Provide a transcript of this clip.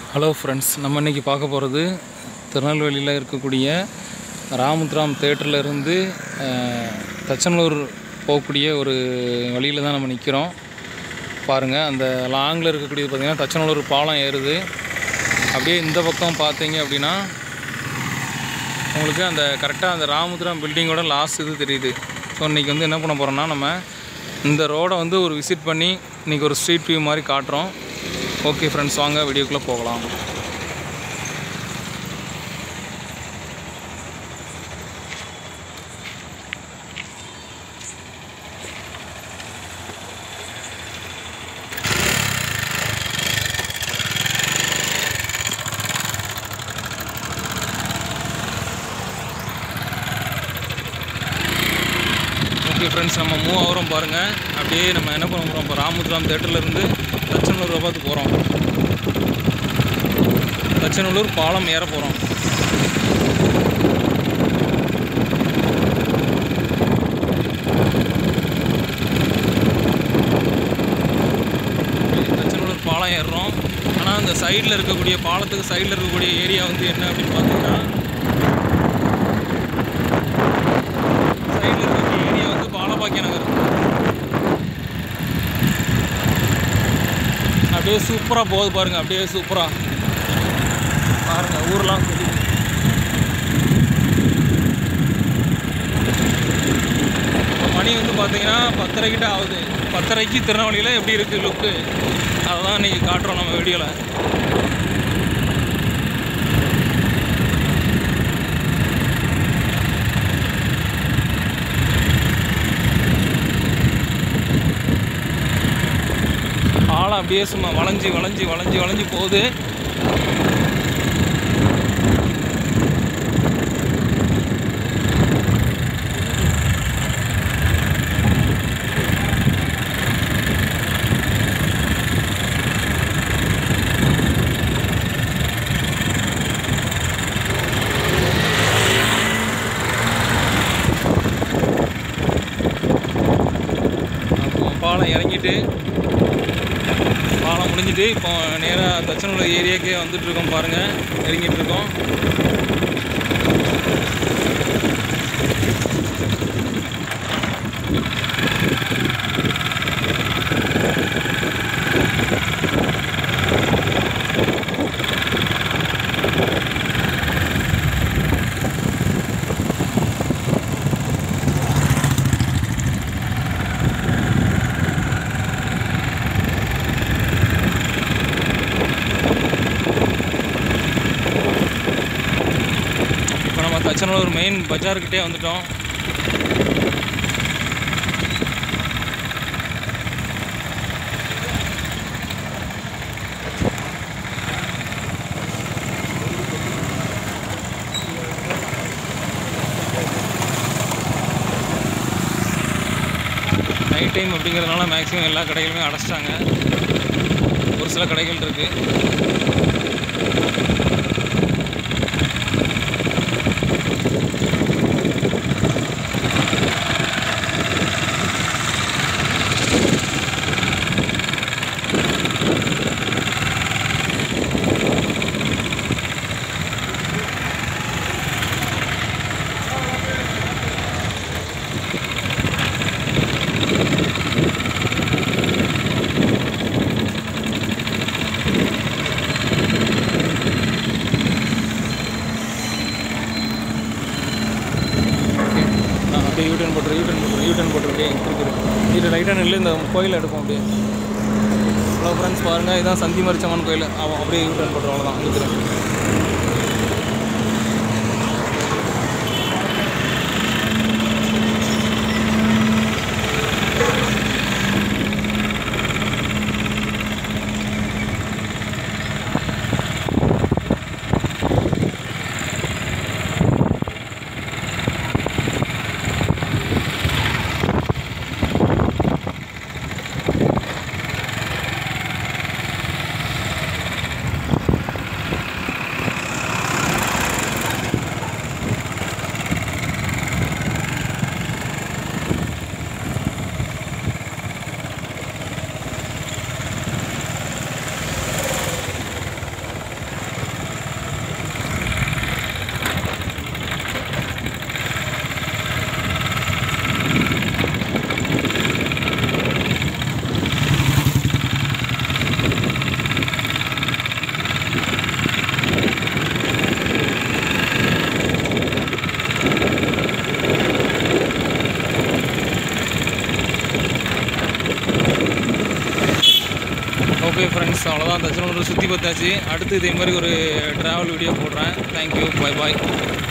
hello friends நம்ம இன்றைக்கி பார்க்க போகிறது திருநெல்வேலியில் இருக்கக்கூடிய ராமுத்ராம் தேட்டரில் இருந்து அஹ், தச்சனூர் போகக்கூடிய ஒரு வழியில் தான் நம்ம நிற்கிறோம் பாருங்கள் அந்த லாங்கில் இருக்கக்கூடியது பார்த்திங்கன்னா தச்சனூர் பாலம் ஏறுது அப்படியே இந்த பக்கம் பார்த்தீங்க அப்படின்னா உங்களுக்கு அந்த கரெக்டாக அந்த ராமுத்ராம் பில்டிங்கோட லாஸ்ட் இது தெரியுது ஸோ இன்றைக்கி வந்து என்ன பண்ண போகிறோம்னா நம்ம இந்த ரோடை வந்து ஒரு விசிட் பண்ணி இன்றைக்கி ஒரு ஸ்ட்ரீட் வியூ மாதிரி காட்டுறோம் ஓகே ஃப்ரெண்ட்ஸ் வாங்க வீடியோக்குள்ளே போகலாம் ஓகே ஃப்ரெண்ட்ஸ் நம்ம மூவ் ஆகிறோம் பாருங்கள் அப்படியே நம்ம என்ன பண்ண போகிறோம் இப்போ ராமுத்ராம் தேட்டர்லேருந்து தச்சநல்லூர் பார்த்து போகிறோம் தச்சநல்லூர் பாலம் ஏற போகிறோம் தச்சநல்லூர் பாலம் ஏறுறோம் ஆனால் அந்த சைடில் இருக்கக்கூடிய பாலத்துக்கு சைடில் இருக்கக்கூடிய ஏரியா வந்து என்ன அப்படின்னு பார்த்தீங்கன்னா சைடில் இருக்கக்கூடிய ஏரியா வந்து பாலபாக்கிய நகர் அப்படியே சூப்பராக போகுது பாருங்க அப்படியே சூப்பராக பாருங்க ஊர்லாம் தெரியுது இப்போ மணி வந்து பார்த்தீங்கன்னா பத்தரை கிட்ட ஆகுது பத்தரைக்கு திருநெல்வேலியில் எப்படி இருக்குது லுக்கு அதை தான் இன்றைக்கி காட்டுறோம் நம்ம வீடியோவில் ஆழம் அப்படியே சும்மா வளைஞ்சி வளைஞ்சி வளைஞ்சி வளைஞ்சி போகுது அப்போ பாலம் இறங்கிட்டு பாலம் முடிஞ்சிட்டு இப்போ நேராக தச்சனூர் ஏரியாக்கே வந்துட்டு இருக்கோம் பாருங்கள் இறங்கிட்டு இருக்கோம் இப்போ நம்ம தச்சனூர் மெயின் பஜார்கிட்டே வந்துட்டோம் நைட் டைம் அப்படிங்கிறதுனால மேக்ஸிமம் எல்லா கடைகளுமே அடைச்சிட்டாங்க ஒரு சில கடைகள் இருக்குது ஓகே நான் அப்படியே யூட்டன் போட்டுரு யூட்டன் போட்டுரு யூட்டன் போட்டுருக்கேன் இருக்குது இது லைட்டாக நில்லு இந்த கோயில் எடுப்போம் அப்படியே ஹலோ ஃப்ரெண்ட்ஸ் பாருங்கள் இதுதான் சந்தி மரிச்சம்மன் கோயில் அவன் அப்படியே யூட்டன் போட்டுரும் அவ்வளோதான் இருக்கிறேன் ஓகே ஃப்ரெண்ட்ஸ் அவ்வளோதான் தச்சனூர் சுற்றி பார்த்தாச்சு அடுத்து இதே மாதிரி ஒரு ட்ராவல் வீடியோ போடுறேன் தேங்க்யூ பாய் பாய்